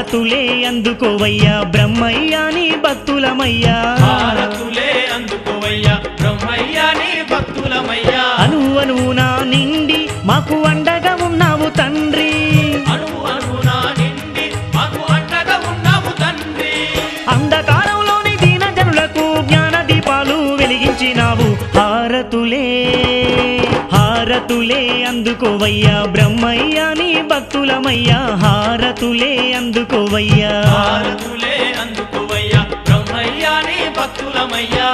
హారతులే అందుకోవయ్యా బ్రహ్మయ్యా నీ భక్తులమయ్యా హారతులే అందుకోవయ్యా బ్రహ్మయ్యా నీ భక్తులమయ్యా అను అనువునా నిండి మాకు అండగా ఉన్నావు తండ్రి అణు అణునా నిండి మాకు అండగా ఉన్నావు తండ్రి అంధకారంలోని దీన జనులకు జ్ఞాన దీపాలు వెలిగించినావు హారతులే హారతులే అందుకోవయ్యా బ్రహ్మయ్యా నీ భక్తులమయ్యా హారతులే అందుకోవయ్యా హారతులే అందుకోవయ్యా బ్రహ్మయ్యా నీ భక్తులమయ్యా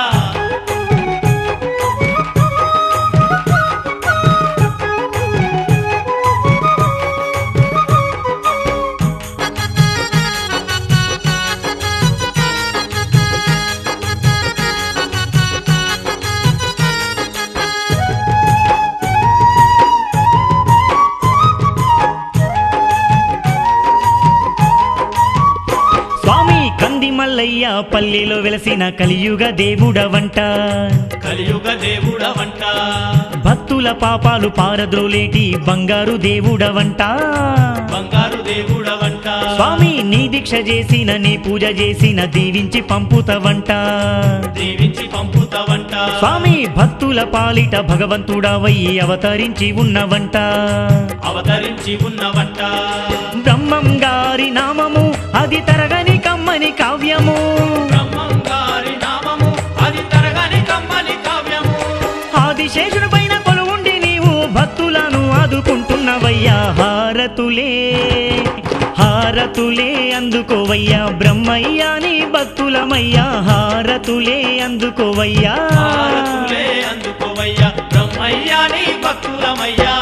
స్వామి కంది మల్లయ్య పల్లెలో వెలసిన కలియుగ దేవుడవంట కలియుగ దేవుడవంట భక్తుల పాపాలు పారద్రోలేటి బంగారు దేవుడవంట బంగారు దేవుడవంట స్వామి నీ దీక్ష చేసిన నీ పూజ చేసిన దీవించి పంపుతవంట దీవించి పంపుతావంట స్వామి భక్తుల పాలిట భగవంతుడవయ్యి అవతరించి ఉన్నవంట అవతరించి ఉన్నవంట బ్రహ్మం గారి నామము అది తరగని కమ్మని కావ్యము బ్రహ్మం గారి నామము అది తరగని కమ్మని కావ్యము ఆదిశేషుడి పైన కొలువుండి నీవు భక్తులను ఆదుకుంటున్నవయ్యా హారతులే హారతులే అందుకోవయ్యా బ్రహ్మయ్యా నీ భక్తులమయ్యా హారతులే అందుకోవయ్యా హారతులే అందుకోవయ్యా బ్రహ్మయ్యా నీ భక్తులమయ్యా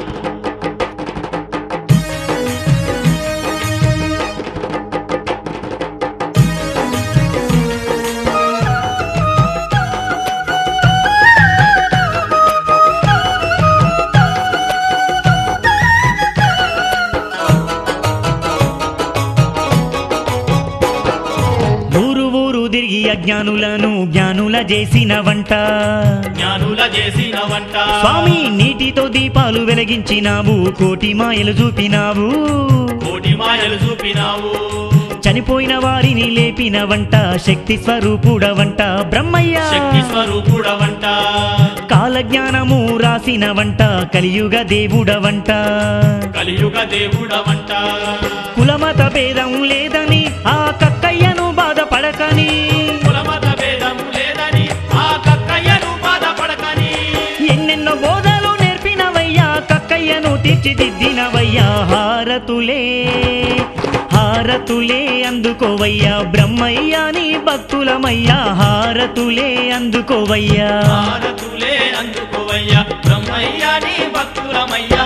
ఊరు ఊరు తిరిగి అజ్ఞానులను జ్ఞానుల చేసిన వంట జ్ఞానుల చేసిన వంట స్వామి నీటితో దీపాలు వెలిగించినావు కోటి మాయలు చూపినావు కోటి మాయలు చూపినావు చనిపోయిన వారిని లేపిన వంట శక్తి స్వరూపుడవంట బ్రహ్మయ్య శక్తి స్వరూపుడవంట కాలజ్ఞానము రాసిన వంట కలియుగ దేవుడవంట కలియుగ దేవుడవంట కులమత భేదం లేదని ఆ కక్కయ్యను బాధపడకని కులమత భేదం లేదని ఆ కక్కయ్యను బాధపడకని ఎన్నెన్నో బోధలు నేర్పినవయ్యా కక్కయ్యను తీర్చిదిద్దినవయ్యా హారతులే హారతులే అందుకోవయ్యా బ్రహ్మయ్యా నీ భక్తులమయ్యా హారతులే అందుకోవయ్యా హారతులే అందుకోవయ్యా బ్రహ్మయ్యా నీ భక్తులమయ్యా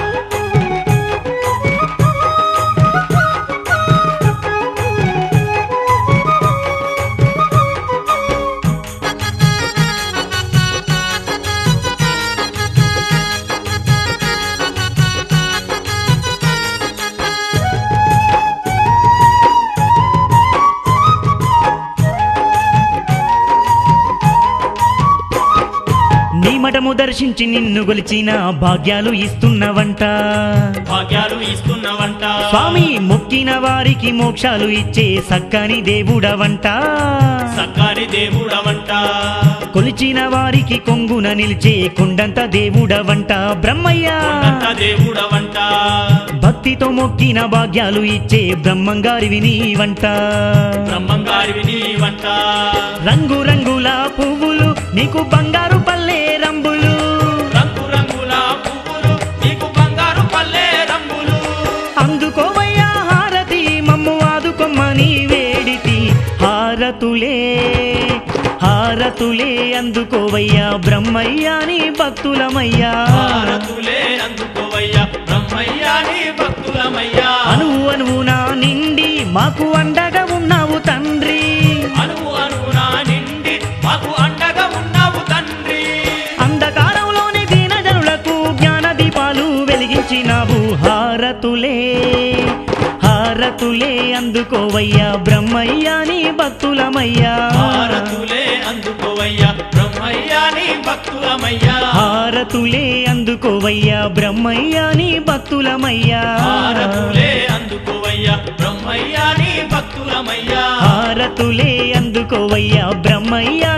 నీ మఠము దర్శించి నిన్ను గొలిచిన భాగ్యాలు ఇస్తున్నవంట భాగ్యాలు ఇస్తున్నవంట స్వామి మొక్కిన వారికి మోక్షాలు ఇచ్చే సక్కని దేవుడవంట సక్కారి దేవుడవంట కొలిచిన వారికి కొంగున నిలిచే కొండంత దేవుడవంట బ్రహ్మయ్య కొండంత దేవుడవంట భక్తితో మొక్కిన భాగ్యాలు ఇచ్చే బ్రహ్మంగారివి నీవంట బ్రహ్మంగారివి నీవంట రంగు రంగుల పువ్వులు నీకు బంగారు పల్లె రంబులు రంగు రంగుల పువ్వులు నీకు బంగారు పల్లె రంగులు అందుకోవయ్యా హారతి మమ్ము ఆదుకొమ్మని వేడితి హారతులే హారతులే అందుకోవయ్యా బ్రహ్మయ్యా నీ భక్తులమయ్యా భారతులే అందుకోవయ్యా బ్రహ్మయ్యా నీ భక్తులమయ్యా అణువు అణువునా నిండి మాకు అండగా ఉన్నావు తండ్రి అణువు అణువునా నిండి మాకు అండగా ఉన్నావు తండ్రి అంధకారంలోని దీన జనులకు జ్ఞాన దీపాలు వెలిగించినావు హారతులే హారతులే అందుకోవయ్యా బ్రహ్మయ్యా నీ భక్తులమయ్యా భారతులే అందుకోవయ్యా బ్రహ్మయ్యా నీ భక్తులమయ్యా హారతులే అందుకోవయ్యా బ్రహ్మయ్యా నీ భక్తులమయ్యా భారతులే అందుకోవయ్యా బ్రహ్మ బ్రహ్మయ్యా నీ భక్తులమయ్యా హారతులే అందుకోవయ్యా బ్రహ్మయ్యా